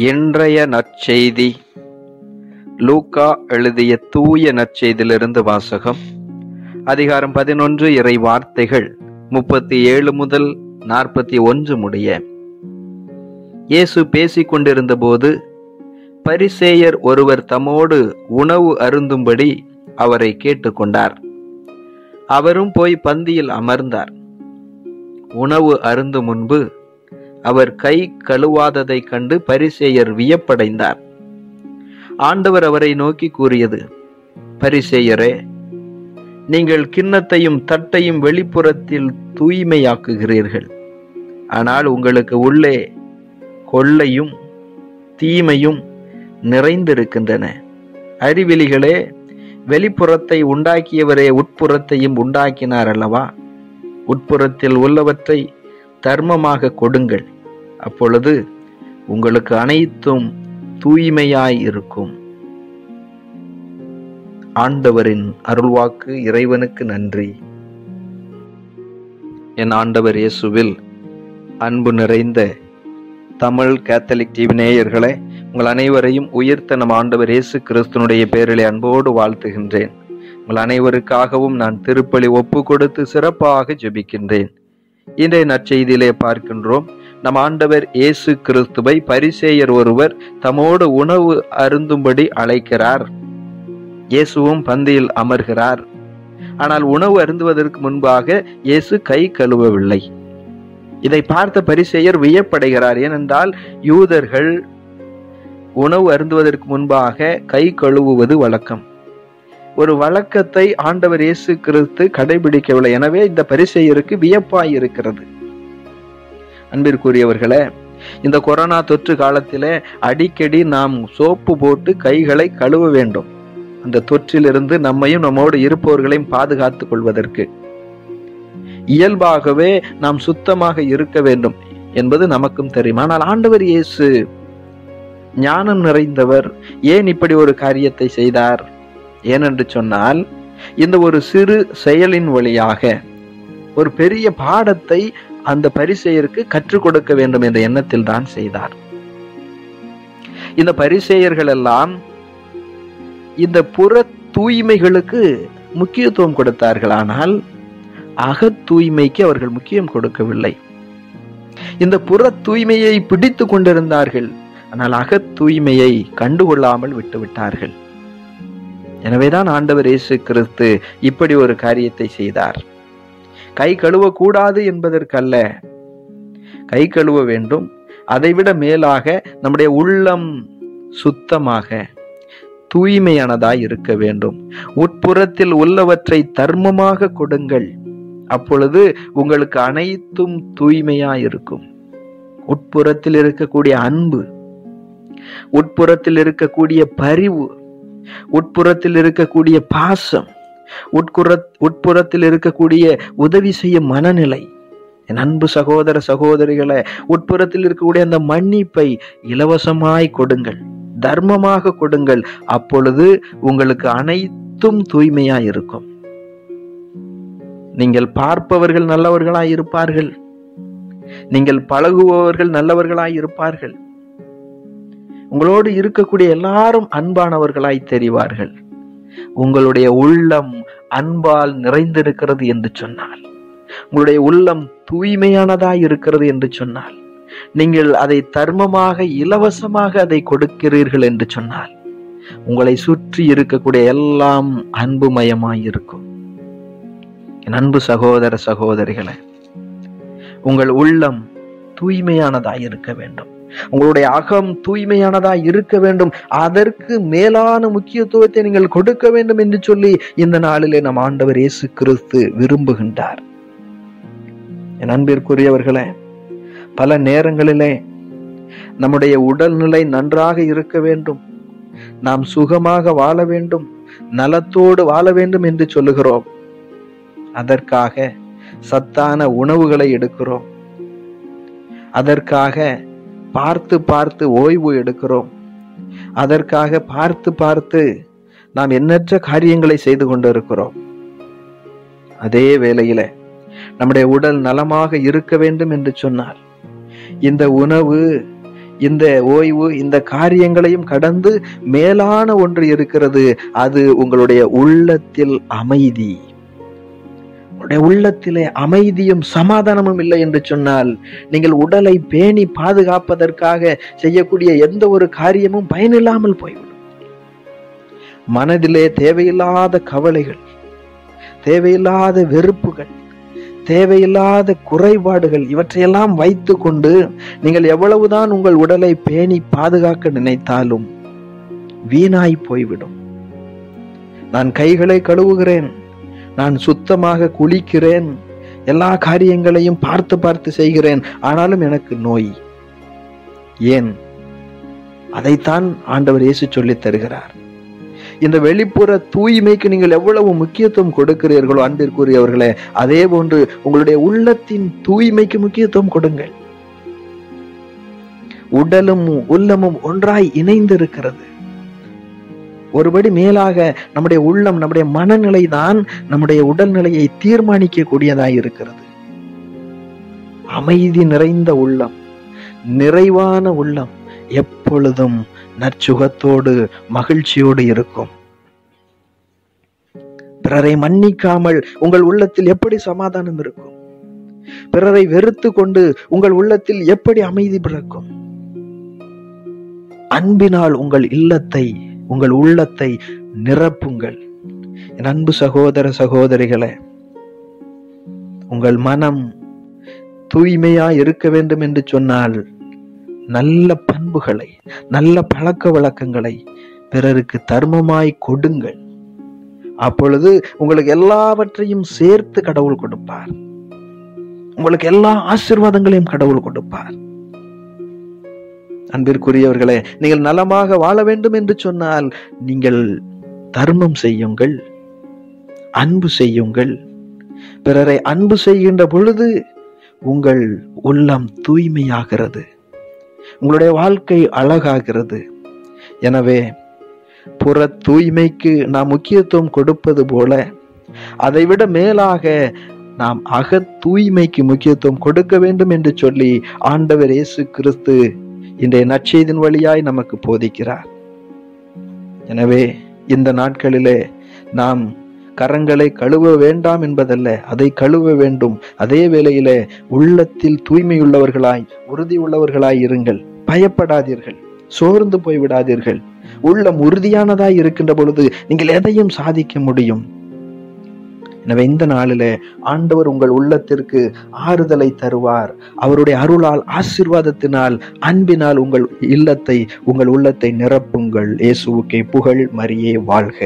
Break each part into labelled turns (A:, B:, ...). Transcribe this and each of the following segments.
A: இன்றைய நற்செய்தி லூக்கா எழுதிய தூய நற்செய்தியிலிருந்து வாசகம் அதிகாரம் பதினொன்று இறை வார்த்தைகள் முப்பத்தி ஏழு முதல் நாற்பத்தி ஒன்று முடிய இயேசு பேசிக் கொண்டிருந்தபோது பரிசேயர் ஒருவர் தம்மோடு உணவு அருந்தும்படி அவரை கேட்டுக்கொண்டார் அவரும் போய் பந்தியில் அமர்ந்தார் உணவு அருந்தும் முன்பு அவர் கை கழுவாததைக் கண்டு பரிசேயர் வியப்படைந்தார் ஆண்டவர் அவரை நோக்கி கூறியது பரிசேயரே நீங்கள் கிண்ணத்தையும் தட்டையும் வெளிப்புறத்தில் தூய்மையாக்குகிறீர்கள் ஆனால் உங்களுக்கு உள்ளே கொள்ளையும் தீமையும் நிறைந்திருக்கின்றன அறிவிலிகளே வெளிப்புறத்தை உண்டாக்கியவரே உட்புறத்தையும் உண்டாக்கினார் அல்லவா உட்புறத்தில் உள்ளவற்றை தர்மமாக கொடுங்கள் அப்பொழுது உங்களுக்கு அனைத்தும் தூய்மையாய் இருக்கும் ஆண்டவரின் அருள்வாக்கு இறைவனுக்கு நன்றி என் ஆண்டவர் இயேசுவில் அன்பு நிறைந்த தமிழ் கேத்தலிக் டிவி நேயர்களே உங்கள் அனைவரையும் உயிர்த்த நம் ஆண்டவர் இயேசு கிறிஸ்துனுடைய பேரிலே அன்போடு வாழ்த்துகின்றேன் உங்கள் அனைவருக்காகவும் நான் திருப்பலி ஒப்பு கொடுத்து சிறப்பாக ஜெபிக்கின்றேன் இன்றைய நற்செய்தியிலே பார்க்கின்றோம் நம் ஆண்டவர் இயேசு கிறிஸ்துவை பரிசேயர் ஒருவர் தமோடு உணவு அருந்தும்படி அழைக்கிறார் இயேசுவும் பந்தியில் அமர்கிறார் ஆனால் உணவு அருந்துவதற்கு முன்பாக இயேசு கை கழுவவில்லை இதை பார்த்த பரிசேயர் வியப்படைகிறார் ஏனென்றால் யூதர்கள் உணவு அருந்துவதற்கு முன்பாக கை கழுவுவது வழக்கம் ஒரு வழக்கத்தை ஆண்டவர் இயேசு கிறிஸ்து கடைபிடிக்கவில்லை எனவே இந்த பரிசெயருக்கு வியப்பாய் இருக்கிறது அன்பிற்குரியவர்களே இந்த கொரோனா தொற்று காலத்திலே அடிக்கடி நாம் சோப்பு போட்டு கைகளை கழுவ வேண்டும் அந்த தொற்றிலிருந்து நம்மையும் நம்மோடு இருப்பவர்களையும் பாதுகாத்துக் கொள்வதற்கு இயல்பாகவே நாம் சுத்தமாக இருக்க வேண்டும் என்பது நமக்கும் தெரியும் ஆனால் ஆண்டவர் இயேசு ஞானம் நிறைந்தவர் ஏன் இப்படி ஒரு காரியத்தை செய்தார் ஏனென்று சொன்னால் இந்த ஒரு சிறு செயலின் வழியாக ஒரு பெரிய பாடத்தை அந்த பரிசெயருக்கு கற்றுக் கொடுக்க வேண்டும் என்ற எண்ணத்தில் தான் செய்தார் இந்த பரிசெயர்கள் எல்லாம் இந்த புற தூய்மைகளுக்கு முக்கியத்துவம் கொடுத்தார்கள் ஆனால் அக தூய்மைக்கு அவர்கள் முக்கியம் கொடுக்கவில்லை இந்த புற தூய்மையை பிடித்து கொண்டிருந்தார்கள் ஆனால் அக தூய்மையை கண்டுகொள்ளாமல் விட்டுவிட்டார்கள் எனவேதான் ஆண்டவர் இயேசு கிறிஸ்து இப்படி ஒரு காரியத்தை செய்தார் கை கழுவ கூடாது என்பதற்கல்ல கை கழுவ வேண்டும் அதைவிட மேலாக நம்முடைய உள்ளம் சுத்தமாக தூய்மையானதாய் இருக்க வேண்டும் உட்புறத்தில் உள்ளவற்றை தர்மமாக கொடுங்கள் அப்பொழுது உங்களுக்கு அனைத்தும் தூய்மையாய் இருக்கும் உட்புறத்தில் இருக்கக்கூடிய அன்பு உட்புறத்தில் இருக்கக்கூடிய பரிவு உட்புறத்தில் இருக்கக்கூடிய பாசம் உட்புற உட்புறத்தில் இருக்கக்கூடிய உதவி செய்யும் மனநிலை என் அன்பு சகோதர சகோதரிகளை உட்புறத்தில் இருக்கக்கூடிய அந்த மன்னிப்பை இலவசமாய் கொடுங்கள் தர்மமாக கொடுங்கள் அப்பொழுது உங்களுக்கு அனைத்தும் தூய்மையாய் இருக்கும் நீங்கள் பார்ப்பவர்கள் நல்லவர்களாய் இருப்பார்கள் நீங்கள் பழகுபவர்கள் நல்லவர்களாய் இருப்பார்கள் உங்களோடு இருக்கக்கூடிய எல்லாரும் அன்பானவர்களாய் தெரிவார்கள் உங்களுடைய உள்ளம் அன்பால் நிறைந்திருக்கிறது என்று சொன்னால் உங்களுடைய உள்ளம் தூய்மையானதாய் இருக்கிறது என்று சொன்னால் நீங்கள் அதை தர்மமாக இலவசமாக அதை கொடுக்கிறீர்கள் என்று சொன்னால் உங்களை சுற்றி இருக்கக்கூடிய எல்லாம் அன்புமயமாய் இருக்கும் என் அன்பு சகோதர சகோதரிகளே உங்கள் உள்ளம் தூய்மையானதாய் இருக்க வேண்டும் உங்களுடைய அகம் தூய்மையானதாய் இருக்க வேண்டும் அதற்கு மேலான முக்கியத்துவத்தை நீங்கள் கொடுக்க வேண்டும் என்று சொல்லி இந்த நாளிலே நம் ஆண்டவர் இயேசு கிறிஸ்து விரும்புகின்றார் என் அன்பிற்குரியவர்களே பல நேரங்களிலே நம்முடைய உடல்நிலை நன்றாக இருக்க வேண்டும் நாம் சுகமாக வாழ வேண்டும் நலத்தோடு வாழ வேண்டும் என்று சொல்லுகிறோம் அதற்காக சத்தான உணவுகளை எடுக்கிறோம் அதற்காக பார்த்து பார்த்து ஓய்வு எடுக்கிறோம் அதற்காக பார்த்து பார்த்து நாம் எண்ணற்ற காரியங்களை செய்து கொண்டிருக்கிறோம் அதே வேளையில நம்முடைய உடல் நலமாக இருக்க வேண்டும் என்று சொன்னால் இந்த உணவு இந்த ஓய்வு இந்த காரியங்களையும் கடந்து மேலான ஒன்று இருக்கிறது அது உங்களுடைய உள்ளத்தில் அமைதி உங்களுடைய உள்ளத்திலே அமைதியும் சமாதானமும் இல்லை என்று சொன்னால் நீங்கள் உடலை பேணி பாதுகாப்பதற்காக செய்யக்கூடிய எந்த ஒரு காரியமும் பயனில்லாமல் போய்விடும் மனதிலே தேவையில்லாத கவலைகள் தேவையில்லாத வெறுப்புகள் தேவையில்லாத குறைபாடுகள் இவற்றையெல்லாம் வைத்து கொண்டு நீங்கள் எவ்வளவுதான் உங்கள் உடலை பேணி பாதுகாக்க நினைத்தாலும் வீணாய் போய்விடும் நான் கைகளை கழுவுகிறேன் நான் சுத்தமாக குளிக்கிறேன் எல்லா காரியங்களையும் பார்த்து பார்த்து செய்கிறேன் ஆனாலும் எனக்கு நோய் ஏன் அதைத்தான் ஆண்டவர் இயேசு சொல்லித் தருகிறார் இந்த வெளிப்புற தூய்மைக்கு நீங்கள் எவ்வளவு முக்கியத்துவம் கொடுக்கிறீர்களோ அன்பிற்குரியவர்களே அதே போன்று உங்களுடைய உள்ளத்தின் தூய்மைக்கு முக்கியத்துவம் கொடுங்கள் உடலும் உள்ளமும் ஒன்றாய் இணைந்திருக்கிறது ஒருபடி மேலாக நம்முடைய உள்ளம் நம்முடைய மனநிலை தான் நம்முடைய உடல்நிலையை தீர்மானிக்க கூடியதாய் இருக்கிறது அமைதி நிறைந்த உள்ளம் நிறைவான உள்ளம் எப்பொழுதும் நற்சுகத்தோடு மகிழ்ச்சியோடு இருக்கும் பிறரை மன்னிக்காமல் உங்கள் உள்ளத்தில் எப்படி சமாதானம் இருக்கும் பிறரை வெறுத்து கொண்டு உங்கள் உள்ளத்தில் எப்படி அமைதி பிறக்கும் அன்பினால் உங்கள் இல்லத்தை உங்கள் உள்ளத்தை நிரப்புங்கள் என் அன்பு சகோதர சகோதரிகளே உங்கள் மனம் தூய்மையா இருக்க வேண்டும் என்று சொன்னால் நல்ல பண்புகளை நல்ல பழக்க வழக்கங்களை பிறருக்கு தர்மமாய் கொடுங்கள் அப்பொழுது உங்களுக்கு எல்லாவற்றையும் சேர்த்து கடவுள் கொடுப்பார் உங்களுக்கு எல்லா ஆசிர்வாதங்களையும் கடவுள் கொடுப்பார் அன்பிற்குரியவர்களே நீங்கள் நலமாக வாழ வேண்டும் என்று சொன்னால் நீங்கள் தர்மம் செய்யுங்கள் அன்பு செய்யுங்கள் பிறரை அன்பு செய்கின்ற பொழுது உங்கள் உள்ளம் தூய்மையாகிறது உங்களுடைய வாழ்க்கை அழகாகிறது எனவே புற தூய்மைக்கு நாம் முக்கியத்துவம் கொடுப்பது போல அதைவிட மேலாக நாம் அக தூய்மைக்கு முக்கியத்துவம் கொடுக்க வேண்டும் என்று சொல்லி ஆண்டவர் இயேசு கிறிஸ்து இன்றைய நற்செய்தின் வழியாய் நமக்கு போதிக்கிறார் எனவே இந்த நாட்களிலே நாம் கரங்களை கழுவ வேண்டாம் என்பதல்ல அதை கழுவ வேண்டும் அதே வேளையிலே உள்ளத்தில் தூய்மையுள்ளவர்களாய் உறுதி உள்ளவர்களாய் இருங்கள் பயப்படாதீர்கள் சோர்ந்து போய் விடாதீர்கள் உள்ளம் உறுதியானதாய் இருக்கின்ற பொழுது நீங்கள் எதையும் சாதிக்க முடியும் எனவே இந்த நாளிலே ஆண்டவர் உங்கள் உள்ளத்திற்கு ஆறுதலை தருவார் அவருடைய அருளால் ஆசிர்வாதத்தினால் அன்பினால் உங்கள் இல்லத்தை உங்கள் உள்ளத்தை நிரப்புங்கள் இயேசுவுக்கே புகழ் மரியே வாழ்க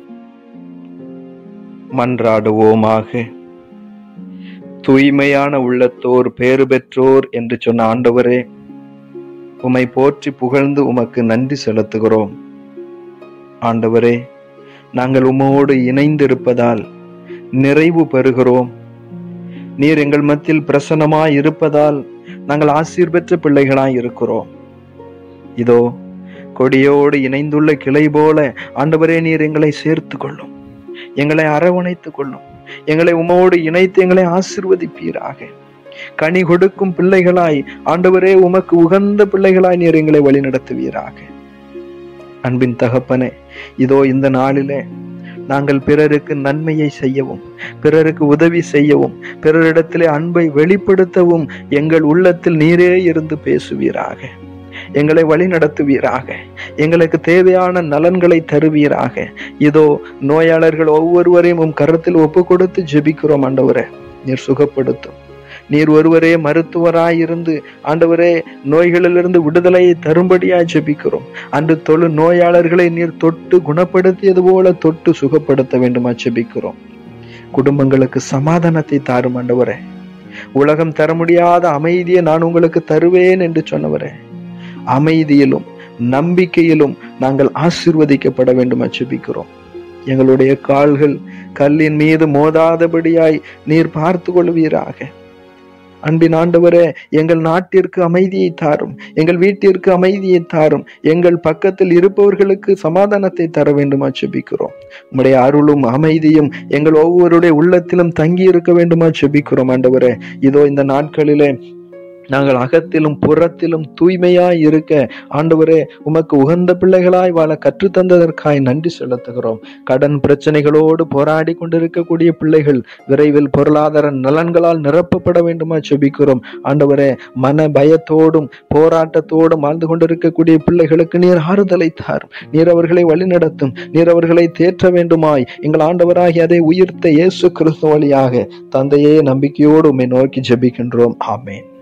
A: மன்றாடுவோமாக தூய்மையான உள்ளத்தோர் பேறு பெற்றோர் என்று சொன்ன ஆண்டவரே உம்மை போற்றி புகழ்ந்து உமக்கு நன்றி செலுத்துகிறோம் ஆண்டவரே நாங்கள் உம்மோடு இணைந்திருப்பதால் நிறைவு பெறுகிறோம் நீர் எங்கள் மத்தியில் பிரசன்னமாய் இருப்பதால் நாங்கள் ஆசீர் பெற்ற பிள்ளைகளாய் இருக்கிறோம் இதோ கொடியோடு இணைந்துள்ள கிளை போல ஆண்டவரே நீர் எங்களை சேர்த்து கொள்ளும் எங்களை அரவணைத்துக் கொள்ளும் எங்களை உமோடு இணைத்து எங்களை ஆசிர்வதிப்பீராக கனி கொடுக்கும் பிள்ளைகளாய் ஆண்டவரே உமக்கு உகந்த பிள்ளைகளாய் நீர் எங்களை வழிநடத்துவீராக அன்பின் தகப்பனே இதோ இந்த நாளிலே நாங்கள் பிறருக்கு நன்மையை செய்யவும் பிறருக்கு உதவி செய்யவும் பிறரிடத்திலே அன்பை வெளிப்படுத்தவும் எங்கள் உள்ளத்தில் நீரே இருந்து பேசுவீராக எங்களை வழி நடத்துவீராக எங்களுக்கு தேவையான நலன்களை தருவீராக இதோ நோயாளர்கள் ஒவ்வொருவரையும் உம் கருத்தில் ஒப்பு கொடுத்து ஜெபிக்கிறோம் ஆண்டவரே நீர் சுகப்படுத்தும் நீர் ஒருவரே மருத்துவராயிருந்து ஆண்டவரே நோய்களிலிருந்து விடுதலையை தரும்படியாய் ஜெபிக்கிறோம் அன்று தொழு நோயாளர்களை நீர் தொட்டு குணப்படுத்தியது போல தொட்டு சுகப்படுத்த வேண்டுமா ஜெபிக்கிறோம் குடும்பங்களுக்கு சமாதானத்தை தாரும் ஆண்டவரே உலகம் தர முடியாத அமைதியை நான் உங்களுக்கு தருவேன் என்று சொன்னவரே அமைதியிலும் நம்பிக்கையிலும் நாங்கள் ஆசிர்வதிக்கப்பட வேண்டும் ஜெபிக்கிறோம் எங்களுடைய கால்கள் கல்லின் மீது மோதாதபடியாய் நீர் பார்த்து கொள்வீராக அன்பின் ஆண்டவரே எங்கள் நாட்டிற்கு அமைதியை தாரும் எங்கள் வீட்டிற்கு அமைதியை தாரும் எங்கள் பக்கத்தில் இருப்பவர்களுக்கு சமாதானத்தை தர வேண்டுமா செபிக்கிறோம் உம்முடைய அருளும் அமைதியும் எங்கள் ஒவ்வொருடைய உள்ளத்திலும் தங்கி இருக்க வேண்டுமா செபிக்கிறோம் ஆண்டவரே இதோ இந்த நாட்களிலே நாங்கள் அகத்திலும் புறத்திலும் தூய்மையாய் இருக்க ஆண்டவரே உமக்கு உகந்த பிள்ளைகளாய் வாழ கற்றுத்தந்ததற்காய் நன்றி செலுத்துகிறோம் கடன் பிரச்சனைகளோடு போராடி கொண்டிருக்கக்கூடிய பிள்ளைகள் விரைவில் பொருளாதார நலன்களால் நிரப்பப்பட வேண்டுமா செபிக்கிறோம் ஆண்டவரே மன பயத்தோடும் போராட்டத்தோடும் வாழ்ந்து கொண்டிருக்கக்கூடிய பிள்ளைகளுக்கு நீர் ஆறுதலை தாரும் நீர் அவர்களை வழிநடத்தும் நீர் அவர்களை தேற்ற வேண்டுமாய் எங்கள் ஆண்டவராகி அதை உயிர்த்த இயேசு கிறிஸ்து வழியாக தந்தையே நம்பிக்கையோடு உம்மை நோக்கி ஜெபிக்கின்றோம் ஆமென்